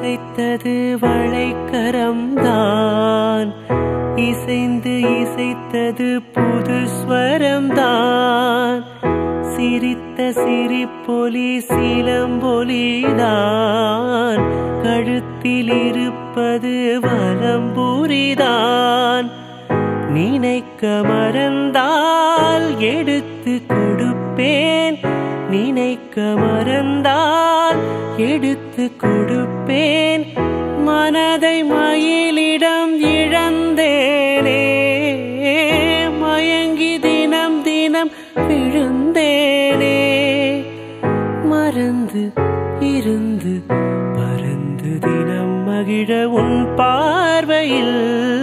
இசைத்தது வளைக்கரம்தான் இசைந்து இசைத்தது புது ஸ்வரம்தான் சிரித்த சிரிப்பொலி சிலம்பொலிதான் கழுத்தில் இருப்பது வலம்புரிதான் நினைக்க மறந்தால் எடுத்து கொடுப்பேன் நினைக்க மறந்தால் எடுத்து கொடுப்பேன் மனதை மயிலிடம் இழந்தேனே மயங்கி தினம் தினம் விழுந்தேனே மறந்து இருந்து பறந்து தினம் மகிழ உன் பார்வையில்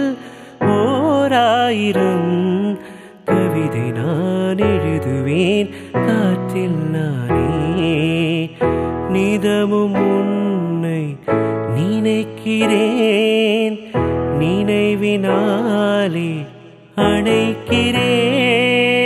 ஓராயிரம் கவிதை நான் எழுதுவேன் காற்றில் நானே நிதமும் உன்னை நினைக்கிறேன் நினைவினாலே அணைக்கிறேன்